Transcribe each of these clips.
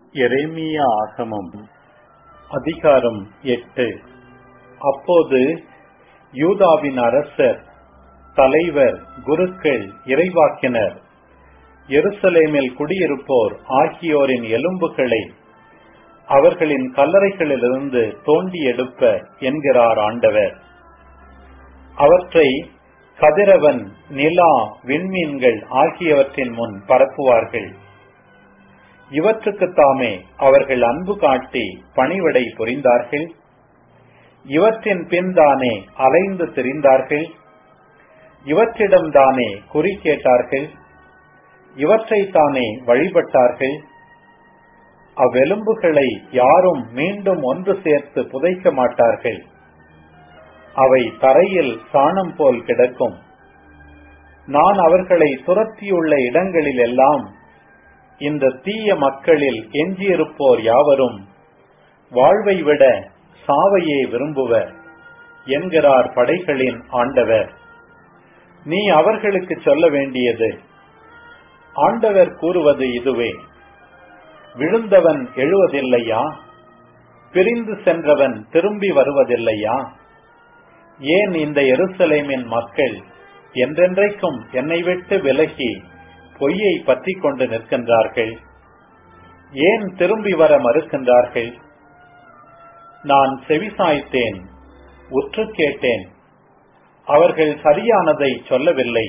எரேமியா ஆகமம் அதிகாரம் எட்டு அப்போது யூதாவின் அரசர் தலைவர் குருக்கள் இறைவாக்கினர் எருசலேமில் குடியிருப்போர் ஆகியோரின் எலும்புகளை அவர்களின் கல்லறைகளிலிருந்து தோண்டி எடுப்ப என்கிறார் ஆண்டவர் அவற்றை கதிரவன் நிலா விண்மீன்கள் ஆகியவற்றின் முன் பரப்புவார்கள் இவற்றுக்குத்தாமே அவர்கள் அன்பு காட்டி பணிவிடை புரிந்தார்கள் இவற்றின் பின்தானே அலைந்து திரிந்தார்கள் இவற்றிடம்தானே குறி கேட்டார்கள் இவற்றைத்தானே வழிபட்டார்கள் அவ்வெலும்புகளை யாரும் மீண்டும் ஒன்று சேர்த்து புதைக்க மாட்டார்கள் அவை தரையில் சாணம் போல் கிடக்கும் நான் அவர்களை துரத்தியுள்ள இடங்களில் எல்லாம் இந்த தீய மக்களில் எஞ்சியிருப்போர் யாவரும் வாழ்வை விட சாவையே விரும்புவர் என்கிறார் படைகளின் ஆண்டவர் நீ அவர்களுக்கு சொல்ல வேண்டியது ஆண்டவர் கூறுவது இதுவே விழுந்தவன் எழுவதில்லையா பிரிந்து சென்றவன் திரும்பி வருவதில்லையா ஏன் இந்த எருசலேமின் மக்கள் என்றென்றைக்கும் என்னை விட்டு விலகி பொய்யை பற்றி கொண்டு நிற்கின்றார்கள் ஏன் திரும்பி வர மறுக்கின்றார்கள் நான் செவிசாய்த்தேன் உற்று கேட்டேன் அவர்கள் சரியானதை சொல்லவில்லை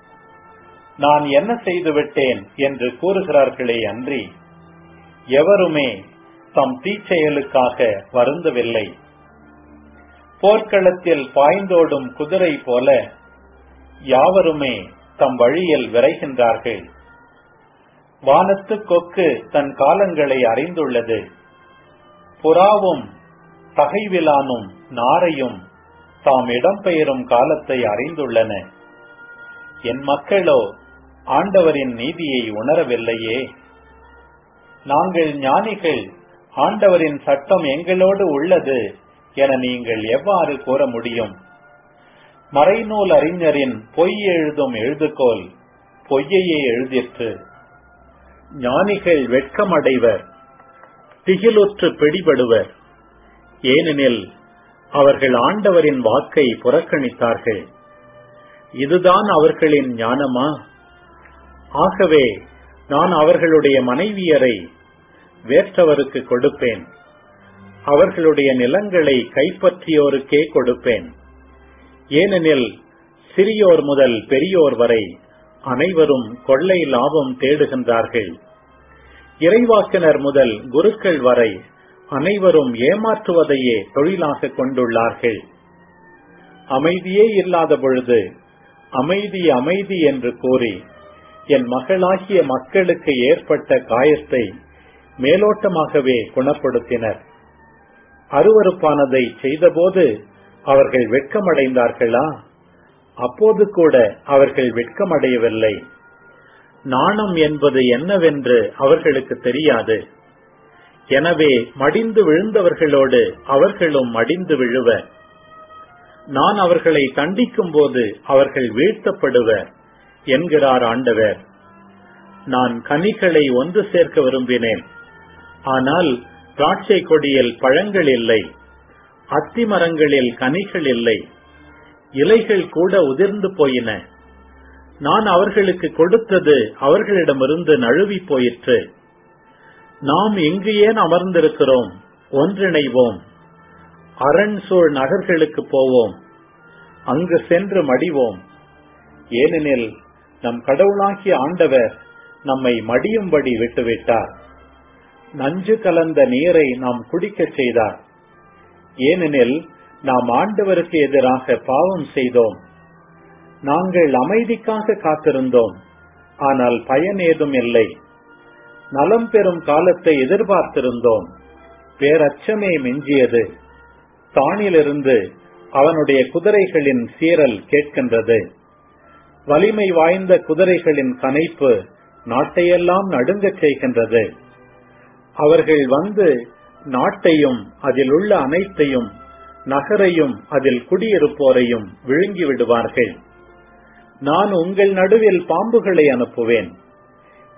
நான் என்ன செய்துவிட்டேன் என்று கூறுகிறார்களே அன்றி எவருமே தம் தீச்செயலுக்காக வருந்தவில்லை போர்க்களத்தில் பாய்ந்தோடும் குதிரை போல யாவருமே தம் வழியில் விரைகின்றார்கள் வானத்து கொக்கு தன் காலங்களை அறிந்துள்ளது புறாவும் தகைவிலானும் நாரையும் தாம் இடம்பெயரும் காலத்தை அறிந்துள்ளன என் மக்களோ ஆண்டவரின் நீதியை உணரவில்லையே நாங்கள் ஞானிகள் ஆண்டவரின் சட்டம் எங்களோடு உள்ளது என நீங்கள் எவ்வாறு கூற முடியும் மறைநூல் அறிஞரின் பொய் எழுதும் எழுதுகோல் பொய்யையே எழுதிற்று ஞானிகள் வெட்கமடைவர் திகிலுற்று பிடிபடுவர் ஏனெனில் அவர்கள் ஆண்டவரின் வாக்கை புறக்கணித்தார்கள் இதுதான் அவர்களின் ஞானமா ஆகவே நான் அவர்களுடைய மனைவியரை வேற்றவருக்கு கொடுப்பேன் அவர்களுடைய நிலங்களை கைப்பற்றியோருக்கே கொடுப்பேன் ஏனெனில் சிறியோர் முதல் பெரியோர் வரை அனைவரும் கொள்ளை லாபம் தேடுகின்றார்கள் இறைவாக்கினர் முதல் குருக்கள் வரை அனைவரும் ஏமாற்றுவதையே தொழிலாக கொண்டுள்ளார்கள் அமைதியே இல்லாத பொழுது அமைதி அமைதி என்று கூறி என் மகளாகிய மக்களுக்கு ஏற்பட்ட காயத்தை மேலோட்டமாகவே குணப்படுத்தினர் அருவறுப்பானதை செய்தபோது அவர்கள் வெட்கமடைந்தார்களா அப்போது கூட அவர்கள் வெட்கமடையவில்லை நாணம் என்பது என்னவென்று அவர்களுக்கு தெரியாது எனவே மடிந்து விழுந்தவர்களோடு அவர்களும் மடிந்து விழுவர் நான் அவர்களை தண்டிக்கும் போது அவர்கள் வீழ்த்தப்படுவர் என்கிறார் ஆண்டவர் நான் கனிகளை ஒன்று சேர்க்க விரும்பினேன் ஆனால் திராட்சை கொடியில் பழங்கள் இல்லை அத்தி மரங்களில் கனிகள் இல்லை இலைகள் கூட உதிர்ந்து போயின நான் அவர்களுக்கு கொடுத்தது அவர்களிடமிருந்து நழுவி போயிற்று நாம் இங்கு ஏன் அமர்ந்திருக்கிறோம் ஒன்றிணைவோம் அரண் சூழ் நகர்களுக்கு போவோம் அங்கு சென்று மடிவோம் ஏனெனில் நம் கடவுளாகிய ஆண்டவர் நம்மை மடியும்படி விட்டுவிட்டார் நஞ்சு கலந்த நீரை நாம் குடிக்கச் செய்தார் ஏனெனில் நாம் ஆண்டவருக்கு எதிராக பாவம் செய்தோம் நாங்கள் அமைதிக்காக காத்திருந்தோம் ஆனால் பயன் ஏதும் இல்லை நலம் பெறும் காலத்தை எதிர்பார்த்திருந்தோம் பேரச்சமே மிஞ்சியது தானிலிருந்து அவனுடைய குதிரைகளின் சீரல் கேட்கின்றது வலிமை வாய்ந்த குதிரைகளின் கனைப்பு நாட்டையெல்லாம் நடுங்கச் செய்கின்றது அவர்கள் வந்து நாட்டையும் அதில் உள்ள அனைத்தையும் நகரையும் அதில் குடியிருப்போரையும் விழுங்கி விடுவார்கள் நான் உங்கள் நடுவில் பாம்புகளை அனுப்புவேன்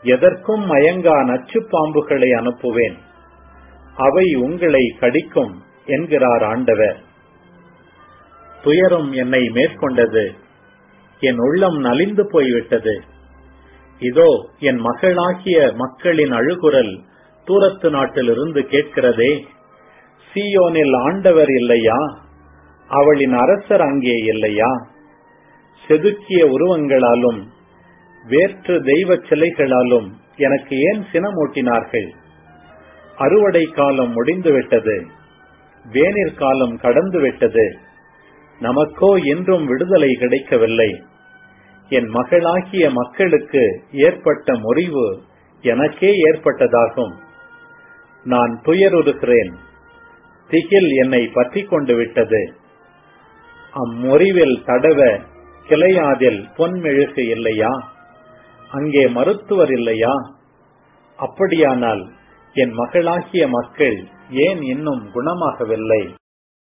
எதற்கும் மயங்கா நச்சு பாம்புகளை அனுப்புவேன் அவை உங்களை கடிக்கும் என்கிறார் ஆண்டவர் துயரம் என்னை மேற்கொண்டது என் உள்ளம் நலிந்து போய்விட்டது இதோ என் மகளாகிய மக்களின் அழுகுரல் தூரத்து நாட்டிலிருந்து கேட்கிறதே சீயோனில் ஆண்டவர் இல்லையா அவளின் அரசர் அங்கே இல்லையா செதுக்கிய உருவங்களாலும் வேற்று தெய்வ சிலைகளாலும் எனக்கு ஏன் சினமூட்டினார்கள் அறுவடை காலம் முடிந்துவிட்டது வேனிற் காலம் கடந்துவிட்டது நமக்கோ இன்றும் விடுதலை கிடைக்கவில்லை என் மகளாகிய மக்களுக்கு ஏற்பட்ட முறிவு எனக்கே ஏற்பட்டதாகும் நான் துயருறுகிறேன் திகில் என்னை பற்றி கொண்டு விட்டது அம்முறிவில் தடவ கிளையாதில் பொன்மெழுகு இல்லையா அங்கே மருத்துவர் இல்லையா அப்படியானால் என் மகளாகிய மக்கள் ஏன் இன்னும் குணமாகவில்லை